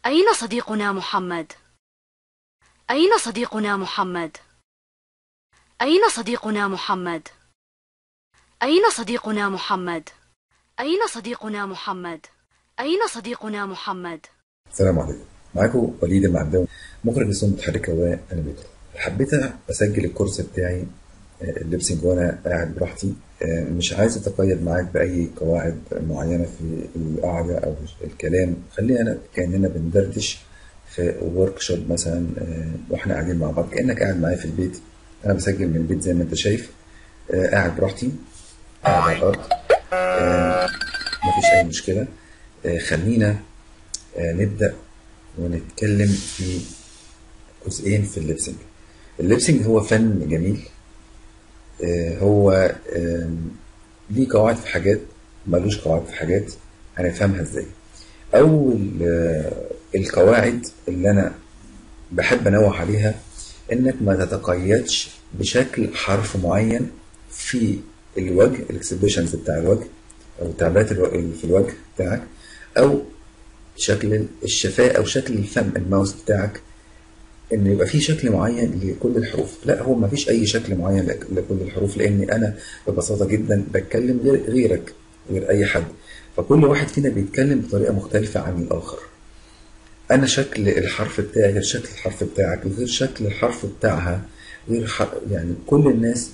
أين صديقنا محمد؟ أين صديقنا محمد؟ أين صديقنا محمد؟ أين صديقنا محمد؟ أين صديقنا محمد؟ أين صديقنا محمد؟ السلام عليكم معاكم وليد المعداوي مخرج الصوت المتحركة وأنيميتر حبيت أسجل الكورس بتاعي آه، الليبسنج وأنا قاعد براحتي آه، مش عايز أتقيد معاك بأي قواعد معينة في القعدة أو الكلام خلينا أنا كأننا بندردش في ورك شوب مثلا آه، واحنا قاعدين مع بعض كأنك قاعد معايا في البيت أنا بسجل من البيت زي ما أنت شايف آه، قاعد براحتي قاعد على الأرض آه، مفيش أي مشكلة آه، خلينا آه، نبدأ ونتكلم في جزئين في الليبسنج الليبسنج هو فن جميل آه، هو آم، ليه قواعد في حاجات ملوش قواعد في حاجات هنفهمها ازاي اول آه، القواعد اللي انا بحب انوه عليها انك ما تتقيدش بشكل حرف معين في الوجه الاكسبريشنز بتاع الوجه او التعبيرات الو- اللي في الوجه بتاعك او شكل الشفاه او شكل الفم الماوس بتاعك ان يبقى في شكل معين لكل الحروف لا هو ما فيش اي شكل معين لك- لكل الحروف لاني انا ببساطه جدا بتكلم غير غيرك غير اي حد فكل واحد فينا بيتكلم بطريقه مختلفه عن الاخر انا شكل الحرف بتاعي غير شكل الحرف بتاعك غير شكل الحرف بتاعها غير ح... يعني كل الناس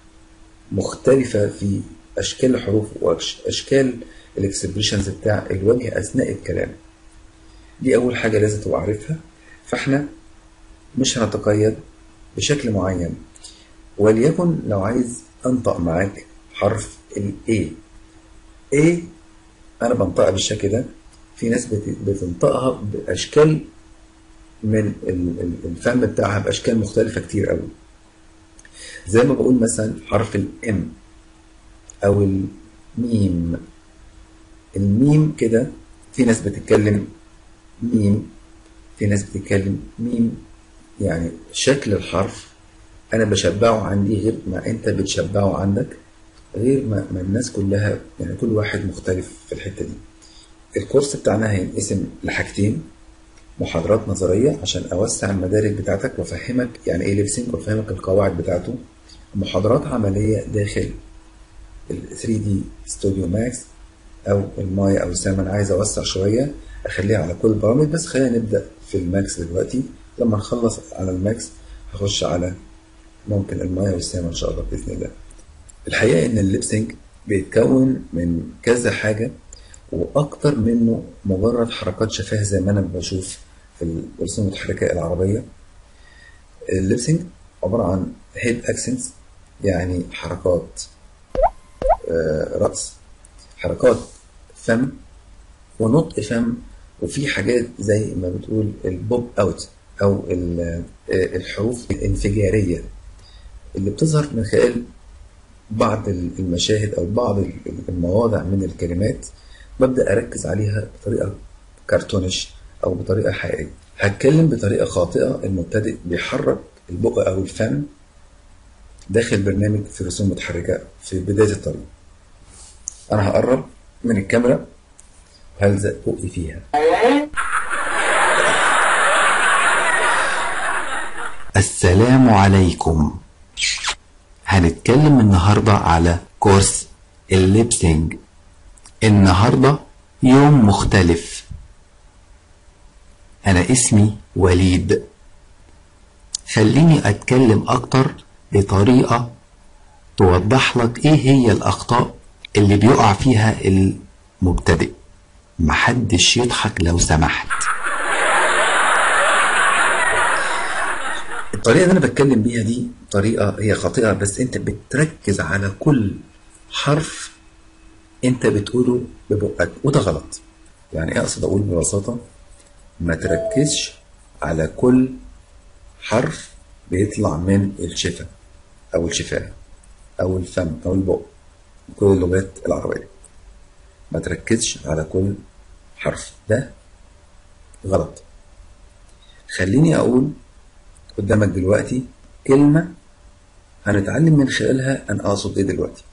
مختلفة في أشكال الحروف وأشكال الإكسبريشنز بتاع الوجه أثناء الكلام دي أول حاجة لازم تبقى عارفها فإحنا مش هنتقيد بشكل معين وليكن لو عايز أنطق معاك حرف ال A A أنا بنطقها بالشكل ده في ناس بت- بتنطقها بأشكال من ال- ال- الفم بتاعها بأشكال مختلفة كتير قوي زي ما بقول مثلا حرف الام او الميم الميم كده في ناس بتتكلم ميم في ناس بتتكلم ميم يعني شكل الحرف انا بشبعه عندي غير ما انت بتشبعه عندك غير ما, ما الناس كلها يعني كل واحد مختلف في الحتة دي الكورس بتاعنا هينقسم لحاجتين محاضرات نظرية عشان أوسع المدارك بتاعتك وأفهمك يعني إيه ليبسينج وأفهمك القواعد بتاعته محاضرات عملية داخل ال 3D ستوديو ماكس أو المايا أو السام أنا عايز أوسع شوية أخليها على كل البرامج بس خلينا نبدأ في الماكس دلوقتي لما نخلص على الماكس هخش على ممكن المايا والسام إن شاء الله بإذن الله الحقيقة إن الليبسينج بيتكون من كذا حاجة وأكتر منه مجرد حركات شفاه زي ما أنا بشوف في الرسوم المتحركة العربية الليبسينج عبارة عن هيد اكسنتس يعني حركات آه، رأس حركات فم ونطق فم وفي حاجات زي ما بتقول البوب اوت او ال- آه، الحروف الانفجارية اللي بتظهر من خلال بعض المشاهد او بعض المواضع من الكلمات ببدأ اركز عليها بطريقة كرتونش او بطريقة حقيقية هتكلم بطريقة خاطئة المبتدئ بيحرك البق او الفم داخل برنامج في رسوم متحركة في بداية الطريق أنا هقرب من الكاميرا وهلزق بقي فيها السلام عليكم هنتكلم النهاردة على كورس الليبسينج النهاردة يوم مختلف أنا اسمي وليد خليني أتكلم أكتر بطريقة توضح لك إيه هي الأخطاء اللي بيقع فيها المبتدئ محدش يضحك لو سمحت الطريقة اللي أنا بتكلم بيها دي طريقة هي خاطئة بس أنت بتركز على كل حرف أنت بتقوله ببقك وده غلط يعني إيه أقصد أقول ببساطة ما تركزش على كل حرف بيطلع من الشفة أو الشفاه أو الفم أو البق كل اللغات العربية ما تركزش على كل حرف ده غلط خليني أقول قدامك دلوقتي كلمة هنتعلم من خلالها أنا أقصد إيه دلوقتي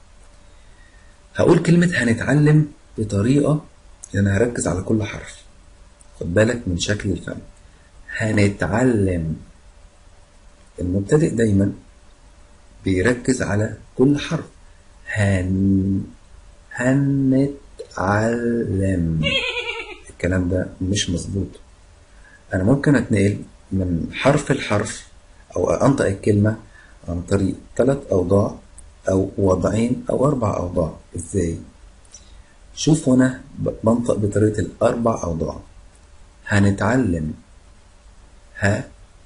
هقول كلمة هنتعلم بطريقة إن أنا هركز على كل حرف خد بالك من شكل الفم هنتعلم المبتدئ دايما بيركز على كل حرف هن هنتعلم الكلام ده مش مظبوط انا ممكن اتنقل من حرف لحرف او انطق الكلمة عن طريق ثلاث اوضاع او وضعين او اربع اوضاع ازاي شوف هنا ب- بنطق بطريقة الاربع اوضاع هنتعلم ها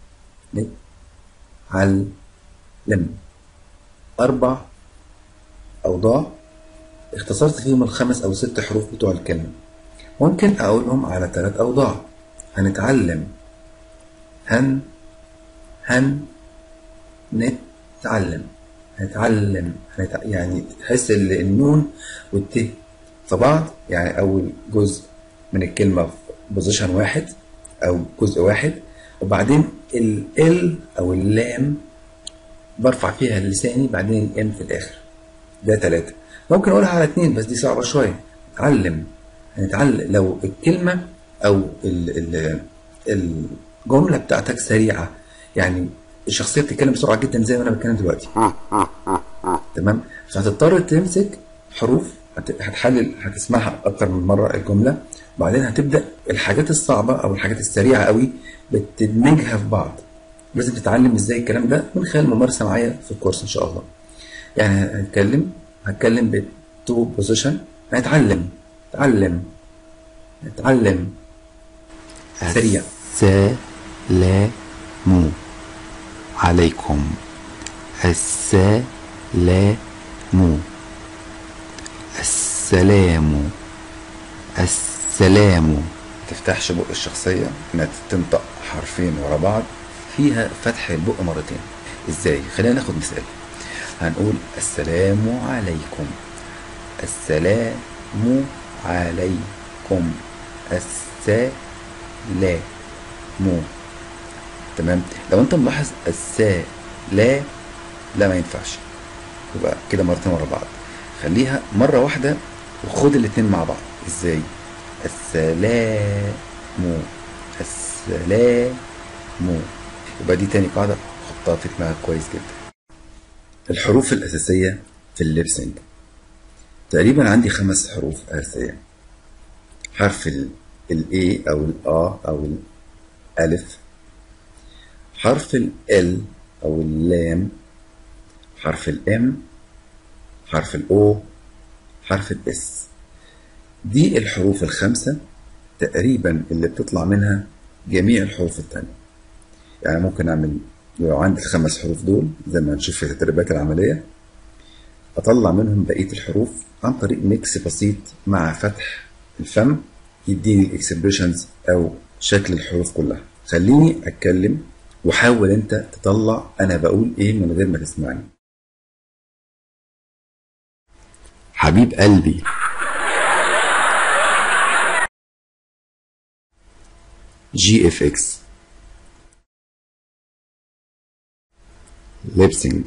نتعلم أربع أوضاع اختصرت فيهم الخمس أو ست حروف بتوع الكلمة ممكن أقولهم على ثلاث أوضاع هنتعلم هن هن نتعلم هنتعلم هنتع... يعني تحس ال- النون والت في بعض يعني أول جزء من الكلمة في بوزيشن واحد أو جزء واحد وبعدين ال ال أو اللام برفع فيها لساني بعدين الام في الاخر ده ثلاثة ممكن اقولها على اتنين بس دي صعبة شوية اتعلم هنتعلم لو الكلمة او ال ال الجملة بتاعتك سريعة يعني الشخصية بتتكلم بسرعة جدا زي ما انا بتكلم دلوقتي تمام فهتضطر تمسك حروف هت- هتحلل هتسمعها اكتر من مرة الجملة وبعدين هتبدأ الحاجات الصعبة او الحاجات السريعة قوي بتدمجها في بعض لازم تتعلم ازاي الكلام ده من خلال ممارسة معايا في الكورس ان شاء الله يعني هنتكلم هتكلم بتو بوزيشن هنتعلم اتعلم اتعلم سريع السلام عليكم السلام السلام السلام تفتحش بق الشخصية انها تنطق حرفين ورا بعض فيها فتح البق مرتين ازاي خلينا ناخد مثال هنقول السلام عليكم السلام عليكم السلام تمام لو انت ملاحظ السا لا لا ما ينفعش يبقى كده مرتين ورا بعض خليها مرة واحدة وخد الاتنين مع بعض ازاي السلام السلام يبقى دي تاني قاعدة حطها في دماغك كويس جدا الحروف الأساسية في الليبسينج تقريبا عندي خمس حروف أساسية حرف ال ال A أو ال A أو الألف حرف ال L أو اللام حرف ال M حرف ال O حرف ال S دي الحروف الخمسة تقريبا اللي بتطلع منها جميع الحروف التانية يعني ممكن أعمل لو عندي الخمس حروف دول زي ما هنشوف في التدريبات العملية أطلع منهم بقية الحروف عن طريق ميكس بسيط مع فتح الفم يديني الاكسبريشنز أو شكل الحروف كلها خليني أتكلم وحاول أنت تطلع أنا بقول إيه من غير ما تسمعني حبيب قلبي جي اف اكس ليبسينج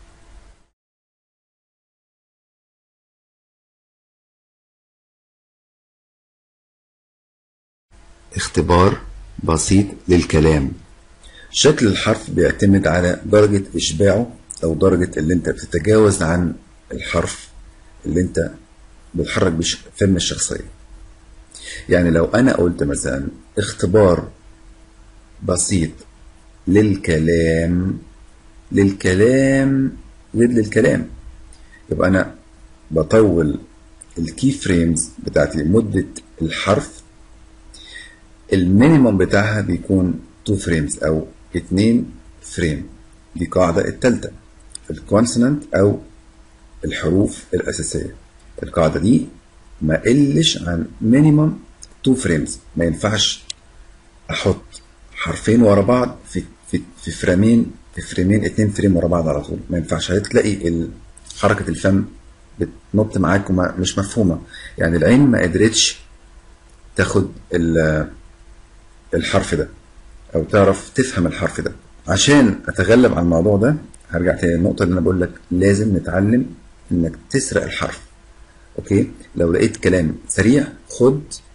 اختبار بسيط للكلام شكل الحرف بيعتمد على درجة إشباعه أو درجة اللي أنت بتتجاوز عن الحرف اللي أنت بتحرك بيه فم الشخصية يعني لو أنا قلت مثلا اختبار بسيط للكلام للكلام غير للكلام يبقى أنا بطول الكي فريمز بتاعتي مدة الحرف المينيموم بتاعها بيكون 2 فريمز او 2 فريم دي قاعدة التالتة في الكونسونانت او الحروف الأساسية القاعدة دي ما قلش عن مينيموم 2 فريمز ما ينفعش احط حرفين ورا بعض في في في فريمين في فريمين اتنين فريم ورا بعض على طول ما ينفعش هتلاقي ال- حركة الفم بتنط معاك وما مش مفهومة يعني العين ما قدرتش تاخد ال- الحرف ده او تعرف تفهم الحرف ده عشان اتغلب على الموضوع ده هرجع تاني للنقطه اللي انا بقول لك لازم نتعلم انك تسرق الحرف اوكي لو لقيت كلام سريع خد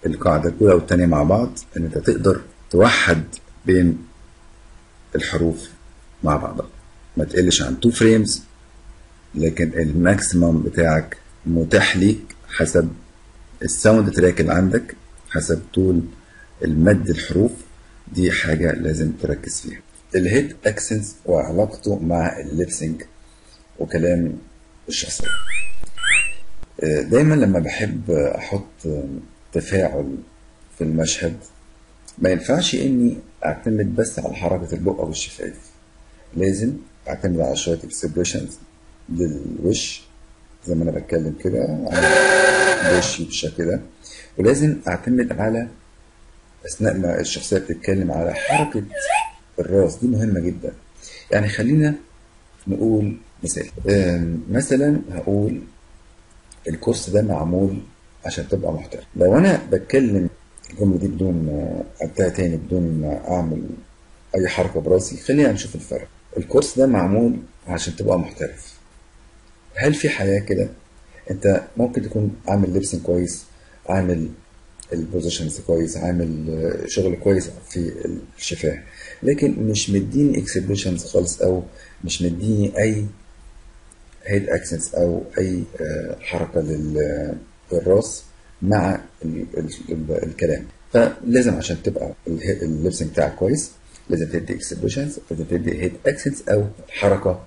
القاعدة الأولى والتانية مع بعض إن أنت تقدر توحد بين الحروف مع بعضها ما تقلش عن 2 فريمز لكن الماكسيمم بتاعك متاح ليك حسب الساوند تراك اللي عندك حسب طول المد الحروف دي حاجة لازم تركز فيها الهيد اكسنس وعلاقته مع الليبسينج وكلام الشخصية آه، دايما لما بحب احط آه، تفاعل في المشهد ما ينفعش اني اعتمد بس على حركة البق او الشفايف لازم اعتمد على شوية اكسبريشنز للوش زي ما انا بتكلم كده عن وشي بالشكل ده ولازم اعتمد على اثناء ما الشخصيه بتتكلم على حركه الراس دي مهمه جدا يعني خلينا نقول مثال أم، مثلا هقول الكورس ده معمول عشان تبقى محترف لو انا بتكلم الجمله دي بدون آه، أعيدها تاني بدون ما اعمل اي حركه براسي خلينا نشوف الفرق الكورس ده معمول عشان تبقى محترف هل في حياه كده انت ممكن تكون عامل لبسن كويس عامل البوزيشنز كويس عامل آه، شغل كويس في الشفاه لكن مش مديني اكسبريشنز خالص او مش مديني اي هيد اكسنتس او اي آه، حركه لل- للراس مع ال- ال- ال- الكلام فلازم عشان تبقى اللبسنج بتاعك كويس لازم تدي اكسبريشنز لازم تدي هيد اكسنتس او حركه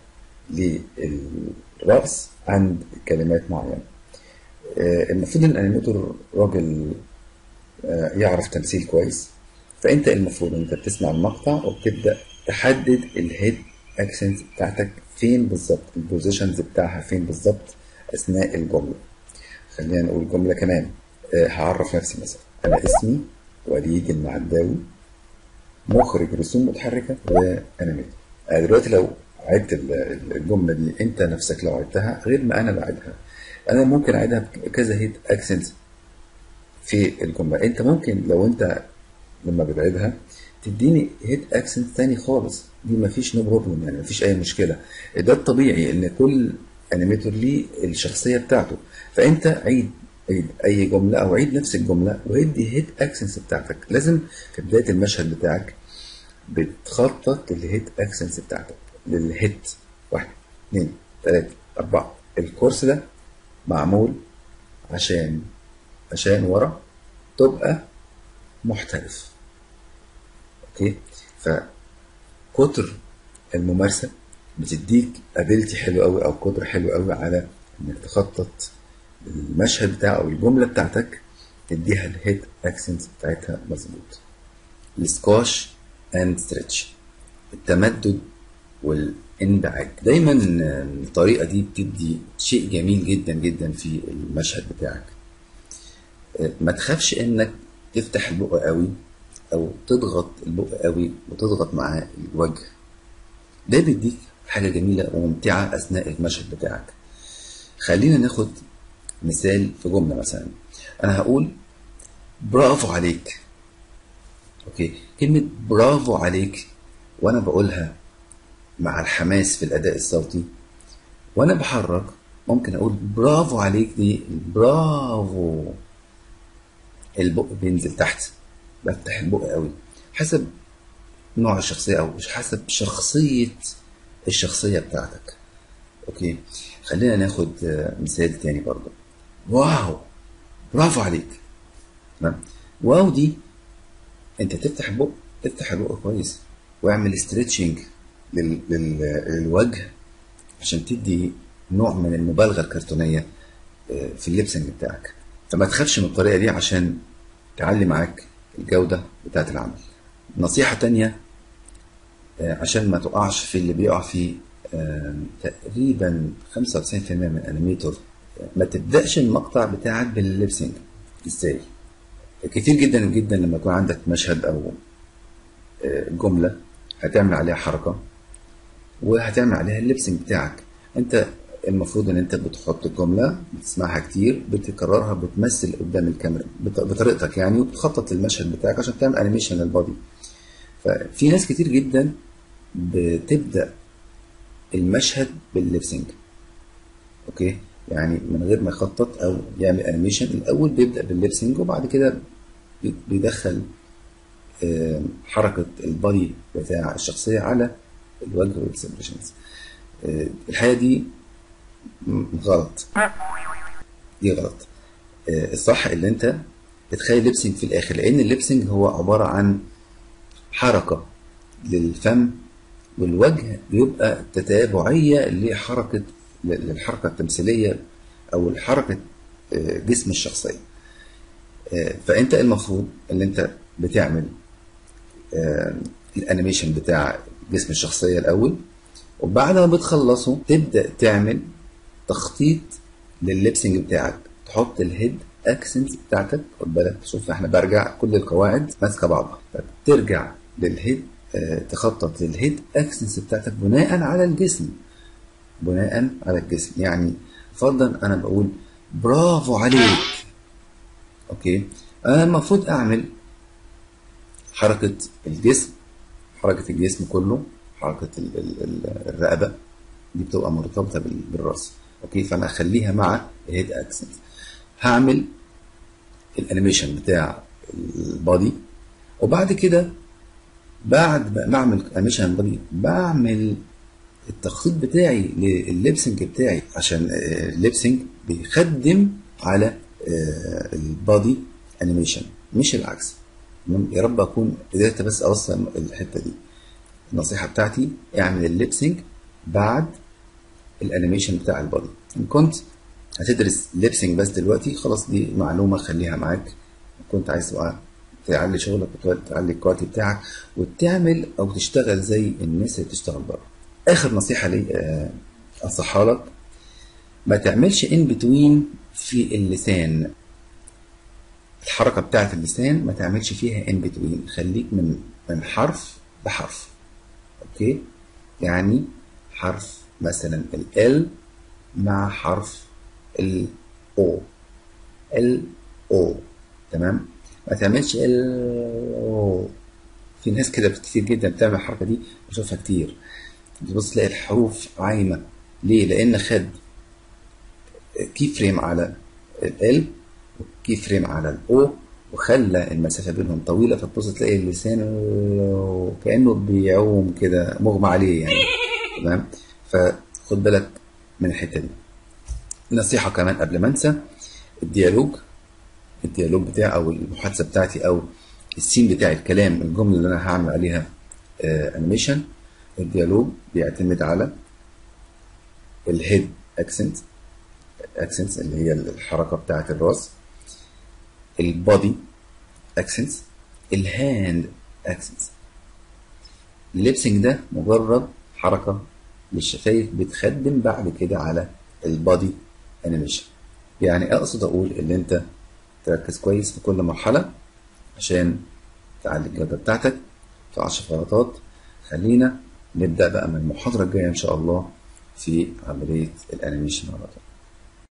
للراس عند كلمات معينه آه، المفروض ان الانيميتور راجل آه، يعرف تمثيل كويس فانت المفروض انت بتسمع المقطع وبتبدا تحدد الهيد اكسنت بتاعتك فين بالظبط البوزيشنز بتاعها فين بالظبط اثناء الجمله خلينا نقول جمله كمان آه، هعرف نفسي مثلا انا اسمي وليد المعداوي مخرج رسوم متحركه وانيميتور انا دلوقتي لو عدت ال- ال- الجمله دي انت نفسك لو عدتها غير ما انا بعدها انا ممكن اعيدها بكذا هيد اكسنت في الجمله انت ممكن لو انت لما بتعيدها تديني هيد اكسنت تاني خالص دي مفيش نو بروبلم يعني مفيش اي مشكله ده الطبيعي ان كل انيميتور ليه الشخصيه بتاعته فانت عيد عيد اي جمله او عيد نفس الجمله وادي هيد اكسنس بتاعتك لازم في بدايه المشهد بتاعك بتخطط للهيت اكسنس بتاعتك للهيت واحد اثنين ثلاثة أربعة الكورس ده معمول عشان عشان ورا تبقى محترف اوكي فكتر الممارسة بتديك ابيلتي حلو قوي او قدرة حلوة قوي على انك تخطط المشهد بتاع او الجملة بتاعتك تديها الهيت اكسنت بتاعتها مظبوط السكواش اند ستريتش التمدد والاندعاج دايما الطريقه دي بتدي شيء جميل جدا جدا في المشهد بتاعك ما تخافش انك تفتح البق قوي او تضغط البق قوي وتضغط معاه الوجه ده بيديك حاجه جميله وممتعه اثناء المشهد بتاعك خلينا ناخد مثال في جمله مثلا انا هقول برافو عليك اوكي كلمة برافو عليك وانا بقولها مع الحماس في الاداء الصوتي وانا بحرك ممكن اقول برافو عليك دي برافو البق بينزل تحت بفتح البق قوي حسب نوع الشخصية او حسب شخصية الشخصية بتاعتك اوكي خلينا ناخد مثال تاني برضه واو برافو عليك تمام واو دي انت تفتح البق افتح البق كويس واعمل ستريتشنج لل... لل... للوجه عشان تدي نوع من المبالغه الكرتونيه في اللبسنج بتاعك فما تخافش من الطريقه دي عشان تعلي معاك الجوده بتاعه العمل نصيحه تانية عشان ما تقعش في اللي بيقع فيه تقريبا 95% من الانيميتور ما تبداش المقطع بتاعك باللبسنج ازاي كتير جدا جدا لما يكون عندك مشهد او جمله هتعمل عليها حركه وهتعمل عليها اللبسنج بتاعك انت المفروض ان انت بتحط الجمله بتسمعها كتير بتكررها بتمثل قدام الكاميرا بطريقتك يعني وبتخطط للمشهد بتاعك عشان تعمل انيميشن للبادي ففي ناس كتير جدا بتبدا المشهد باللبسنج اوكي يعني من غير ما يخطط او يعمل انيميشن الاول بيبدا بالليبسنج وبعد كده بي- بيدخل آه، حركة البادي بتاع الشخصية على الوجه والاكسبريشنز الحقيقة دي م- غلط دي غلط آه، الصح اللي انت بتخلي ليبسينج في الاخر لان الليبسينج هو عبارة عن حركة للفم والوجه بيبقى تتابعية لحركة للحركة التمثيلية أو الحركة آه، جسم الشخصية آه، فأنت المفروض إن أنت بتعمل آه، الأنيميشن بتاع جسم الشخصية الأول وبعد ما بتخلصه تبدأ تعمل تخطيط للليبسنج بتاعك تحط الهيد اكسنت بتاعتك خد بالك شوف احنا برجع كل القواعد ماسكه بعضها ترجع للهيد آه، تخطط للهيد اكسنس بتاعتك بناء على الجسم بناء على الجسم يعني فرضا انا بقول برافو عليك اوكي انا المفروض اعمل حركة الجسم حركة الجسم كله حركة ال- ال- ال- الرقبة دي بتبقى مرتبطة بال- بالراس اوكي فانا اخليها مع الهيد اكسنت هعمل الانيميشن بتاع البادي وبعد كده بعد ما اعمل انيميشن بادي بعمل التخطيط بتاعي للليبسنج بتاعي عشان آه، الليبسنج بيخدم على آه، البادي انيميشن مش العكس تمام؟ يا رب اكون قدرت بس اوصل الحته دي النصيحه بتاعتي اعمل الليبسنج بعد الانيميشن بتاع البادي ان كنت هتدرس ليبسنج بس دلوقتي خلاص دي معلومه خليها معاك كنت عايز تبقى تعلي شغلك وتعلي الكواليتي بتاعك وتعمل او تشتغل زي الناس اللي بتشتغل بره اخر نصيحه لي آه، انصحها لك ما تعملش ان بتوين في اللسان الحركه بتاعه اللسان ما تعملش فيها ان بتوين خليك من من حرف بحرف اوكي يعني حرف مثلا ال مع حرف ال او ال او تمام ما تعملش ال او في ناس كده كتير جدا بتعمل الحركه دي بشوفها كتير تبص تلاقي الحروف عايمه ليه لان خد كي فريم على ال وكي فريم على الاو وخلى المسافه بينهم طويله فتبص تلاقي اللسان كانه بيعوم كده مغمى عليه يعني تمام فخد بالك من الحته دي نصيحه كمان قبل ما انسى الديالوج الديالوج بتاعي او المحادثه بتاعتي او السين بتاعي الكلام الجمله اللي انا هعمل عليها انيميشن الديالوج بيعتمد على الهيد اكسنت اكسنتس اللي هي الحركه بتاعه الراس البادي اكسنتس الهاند اكسنتس الليبسنج ده مجرد حركه للشفايف بتخدم بعد كده على البادي انيميشن يعني اقصد اقول ان انت تركز كويس في كل مرحله عشان تعلي الجوده بتاعتك في 10 غلطات خلينا نبدا بقى من المحاضره الجايه ان شاء الله في عمليه الانيميشن على طول